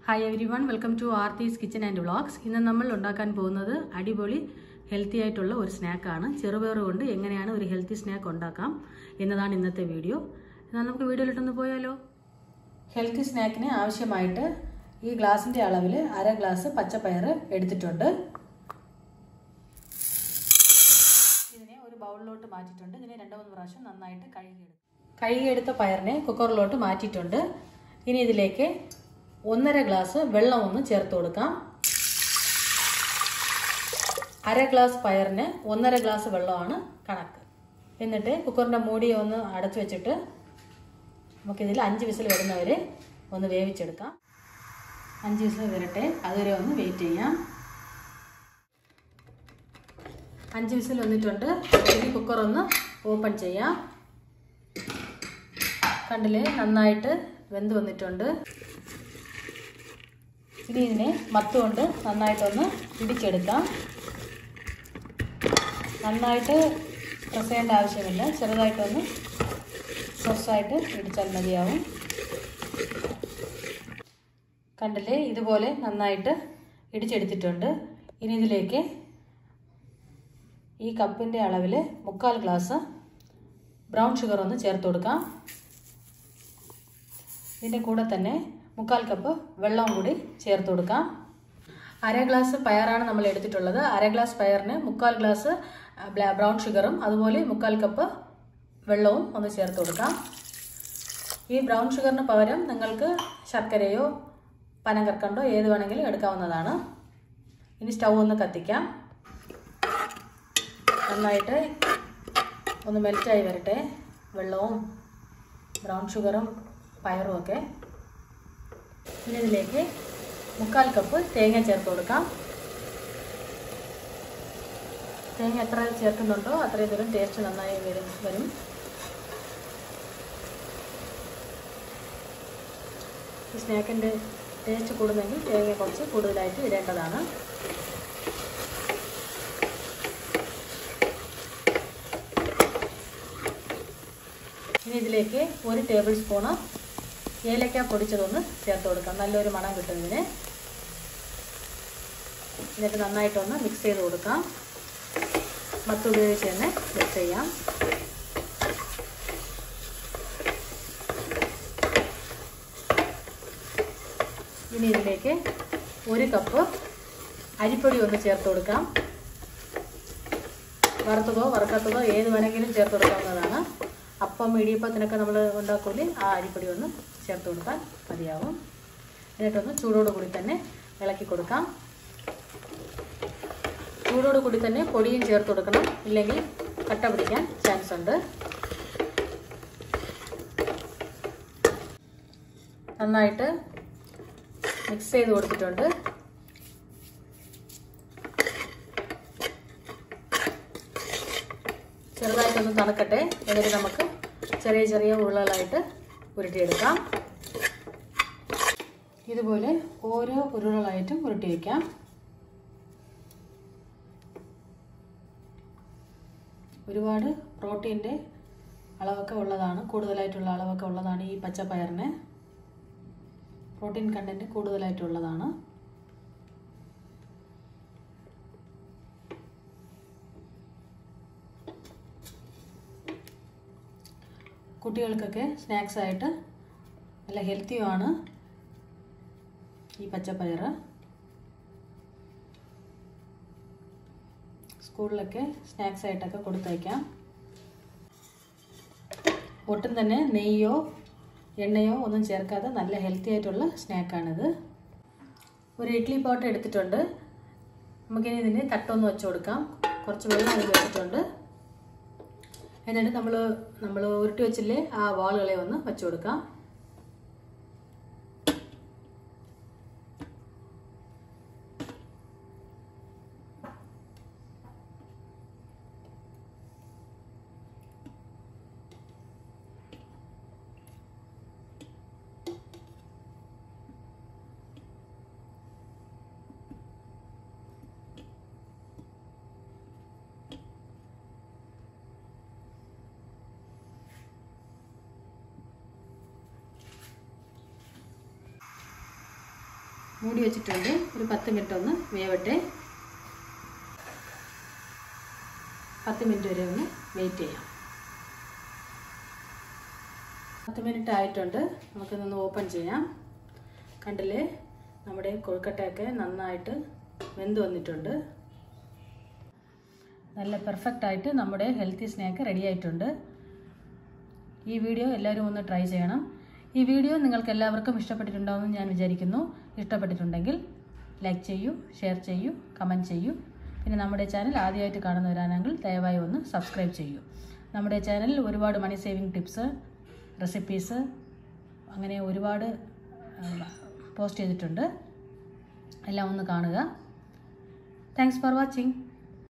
hi everyone welcome to Aarthi's kitchen and vlogs ഇന്ന് നമ്മൾ ഉണ്ടാക്കാൻ പോകുന്നത് അടിപൊളി ഹെൽത്തി ആയിട്ടുള്ള ഒരു സ്നാക്കാണ് ചെറുപയർ കൊണ്ട് എങ്ങനെയാണ് ഒരു ഹെൽത്തി സ്നാക്ക് ഉണ്ടാക്കാം എന്നതാണ് ഇന്നത്തെ വീഡിയോ എന്നാൽ നമുക്ക് വീഡിയോയിലിട്ടൊന്ന് പോയാലോ ഹെൽത്തി സ്നാക്കിന് ആവശ്യമായിട്ട് ഈ ഗ്ലാസിൻ്റെ അളവിൽ അര ഗ്ലാസ് പച്ചപ്പയർ എടുത്തിട്ടുണ്ട് ഇതിനെ ഒരു ബൗളിലോട്ട് മാറ്റിയിട്ടുണ്ട് ഇതിനെ രണ്ടോ മൂന്ന് പ്രാവശ്യം നന്നായിട്ട് കഴുകിയെടുക്കും കഴുകിയെടുത്ത പയറിനെ കുക്കറിലോട്ട് മാറ്റിയിട്ടുണ്ട് ഇനി ഇതിലേക്ക് ഒന്നര ഗ്ലാസ് വെള്ളം ഒന്ന് ചേർത്ത് കൊടുക്കാം അര ഗ്ലാസ് പയറിന് ഒന്നര ഗ്ലാസ് വെള്ളമാണ് കണക്ക് എന്നിട്ട് കുക്കറിൻ്റെ മൂടി ഒന്ന് അടച്ചു വെച്ചിട്ട് നമുക്കിതിൽ അഞ്ച് വിസിൽ വരുന്നവരെ ഒന്ന് വേവിച്ചെടുക്കാം അഞ്ച് വിസിൽ വരട്ടെ അതുവരെ ഒന്ന് വെയിറ്റ് ചെയ്യാം അഞ്ച് വിസിൽ വന്നിട്ടുണ്ട് ഇനി കുക്കർ ഒന്ന് ഓപ്പൺ ചെയ്യാം കണ്ടില്ലേ നന്നായിട്ട് വെന്ത് വന്നിട്ടുണ്ട് ഇനി ഇതിനെ മത്തുകൊണ്ട് നന്നായിട്ടൊന്ന് ഇടിച്ചെടുക്കാം നന്നായിട്ട് പ്രസ് ചെയ്യേണ്ട ആവശ്യമില്ല ചെറുതായിട്ടൊന്ന് സോസായിട്ട് ഇടിച്ചാൽ മതിയാവും കണ്ടില്ലേ ഇതുപോലെ നന്നായിട്ട് ഇടിച്ചെടുത്തിട്ടുണ്ട് ഇനി ഇതിലേക്ക് ഈ കപ്പിൻ്റെ അളവിൽ മുക്കാൽ ഗ്ലാസ് ബ്രൗൺ ഷുഗർ ഒന്ന് ചേർത്ത് കൊടുക്കാം ഇതിൻ്റെ കൂടെ തന്നെ മുക്കാൽ കപ്പ് വെള്ളവും കൂടി ചേർത്ത് കൊടുക്കാം അര ഗ്ലാസ് പയറാണ് നമ്മൾ എടുത്തിട്ടുള്ളത് അര ഗ്ലാസ് പയറിന് മുക്കാൽ ഗ്ലാസ് ബ്രൗൺ ഷുഗറും അതുപോലെ മുക്കാൽ കപ്പ് വെള്ളവും ഒന്ന് ചേർത്ത് കൊടുക്കാം ഈ ബ്രൗൺ ഷുഗറിന് പകരം നിങ്ങൾക്ക് ശർക്കരയോ പനകർക്കണ്ടോ ഏത് വേണമെങ്കിലും എടുക്കാവുന്നതാണ് ഇനി സ്റ്റൗ ഒന്ന് കത്തിക്കാം നന്നായിട്ട് ഒന്ന് മെൽറ്റായി വരട്ടെ വെള്ളവും ബ്രൗൺ ഷുഗറും പയറും ഒക്കെ ഇനി ഇതിലേക്ക് മുക്കാൽ കപ്പ് തേങ്ങ ചേർത്ത് കൊടുക്കാം തേങ്ങ എത്ര ചേർക്കുന്നുണ്ടോ അത്രയും ദൂരം ടേസ്റ്റ് നന്നായി വരും വരും ഈ സ്നാക്കിൻ്റെ ടേസ്റ്റ് കൂടുന്നെങ്കിൽ തേങ്ങ കുറച്ച് കൂടുതലായിട്ട് ഇടേണ്ടതാണ് ഇനി ഇതിലേക്ക് ഒരു ടേബിൾ സ്പൂണ് ഏലക്ക പൊടിച്ചതൊന്ന് ചേർത്ത് കൊടുക്കാം നല്ലൊരു മണം കിട്ടും ഇതിന് എന്നിട്ട് നന്നായിട്ടൊന്ന് മിക്സ് ചെയ്ത് കൊടുക്കാം മത്ത് ഉപയോഗിച്ച് തന്നെ മിക്സ് ചെയ്യാം ഇനി ഇതിലേക്ക് ഒരു കപ്പ് അരിപ്പൊടി ഒന്ന് ചേർത്ത് കൊടുക്കാം വറുത്തതോ വറുക്കാത്തതോ ഏത് വേണമെങ്കിലും ചേർത്ത് കൊടുക്കാവുന്നതാണ് അപ്പം ഇടിയപ്പത്തിനൊക്കെ നമ്മൾ ഉണ്ടാക്കൂലേ ആ അരിപ്പൊടി ഒന്ന് ചേർത്ത് കൊടുത്താൽ മതിയാവും എന്നിട്ടൊന്ന് ചൂടോട് കൂടി തന്നെ ഇളക്കി കൊടുക്കാം ചൂടോട് കൂടി തന്നെ പൊടിയും ചേർത്ത് കൊടുക്കണം ഇല്ലെങ്കിൽ കട്ട പിടിക്കാൻ ചാൻസ് ഉണ്ട് നന്നായിട്ട് മിക്സ് ചെയ്ത് കൊടുത്തിട്ടുണ്ട് ചെറുതായിട്ടൊന്ന് തണുക്കട്ടെ എന്നിട്ട് നമുക്ക് ചെറിയ ചെറിയ ഉരുളകളായിട്ട് ഉരുട്ടിയെടുക്കാം ഇതുപോലെ ഓരോ ഉരുളകളായിട്ടും ഉരുട്ടി വയ്ക്കാം ഒരുപാട് പ്രോട്ടീൻ്റെ അളവൊക്കെ ഉള്ളതാണ് കൂടുതലായിട്ടുള്ള അളവൊക്കെ ഉള്ളതാണ് ഈ പച്ചപ്പയറിന് പ്രോട്ടീൻ കണ്ടൻറ്റ് കൂടുതലായിട്ടുള്ളതാണ് കുട്ടികൾക്കൊക്കെ സ്നാക്സ് ആയിട്ട് നല്ല ഹെൽത്തിയുമാണ് ഈ പച്ചപ്പയർ സ്കൂളിലൊക്കെ സ്നാക്സ് ആയിട്ടൊക്കെ കൊടുത്തയക്കാം ഒട്ടും തന്നെ നെയ്യോ എണ്ണയോ ഒന്നും ചേർക്കാതെ നല്ല ഹെൽത്തി ആയിട്ടുള്ള സ്നാക്കാണിത് ഒരു ഇഡ്ഡലി പോട്ട് എടുത്തിട്ടുണ്ട് നമുക്കിനി ഇതിന് തട്ടൊന്ന് വെച്ച് കൊടുക്കാം കുറച്ച് വെള്ളം അതിൽ വെച്ചിട്ടുണ്ട് എന്നിട്ട് നമ്മൾ നമ്മൾ ഉരുട്ടി വെച്ചില്ലേ ആ വാളുകളെ ഒന്ന് വെച്ച് കൊടുക്കാം മൂടി വെച്ചിട്ടുണ്ട് ഒരു പത്ത് മിനിറ്റ് ഒന്ന് വേവട്ടെ പത്ത് മിനിറ്റ് വരെ ഒന്ന് വെയിറ്റ് ചെയ്യാം പത്ത് മിനിറ്റ് ആയിട്ടുണ്ട് നമുക്കിതൊന്ന് ഓപ്പൺ ചെയ്യാം കണ്ടില്ലേ നമ്മുടെ കൊഴുക്കട്ടയൊക്കെ നന്നായിട്ട് വെന്ത് വന്നിട്ടുണ്ട് നല്ല പെർഫെക്റ്റ് ആയിട്ട് നമ്മുടെ ഹെൽത്തി സ്നാക്ക് റെഡി ആയിട്ടുണ്ട് ഈ വീഡിയോ എല്ലാവരും ഒന്ന് ട്രൈ ചെയ്യണം ഈ വീഡിയോ നിങ്ങൾക്ക് എല്ലാവർക്കും ഇഷ്ടപ്പെട്ടിട്ടുണ്ടാവുമെന്ന് ഞാൻ വിചാരിക്കുന്നു ഇഷ്ടപ്പെട്ടിട്ടുണ്ടെങ്കിൽ ലൈക്ക് ചെയ്യൂ ഷെയർ ചെയ്യൂ കമൻറ്റ് ചെയ്യൂ പിന്നെ നമ്മുടെ ചാനൽ ആദ്യമായിട്ട് കാണുന്നവരാണെങ്കിൽ ദയവായി ഒന്ന് സബ്സ്ക്രൈബ് ചെയ്യൂ നമ്മുടെ ചാനലിൽ ഒരുപാട് മണി സേവിങ് ടിപ്സ് റെസിപ്പീസ് അങ്ങനെ ഒരുപാട് പോസ്റ്റ് ചെയ്തിട്ടുണ്ട് എല്ലാം ഒന്ന് കാണുക താങ്ക്സ് ഫോർ വാച്ചിങ്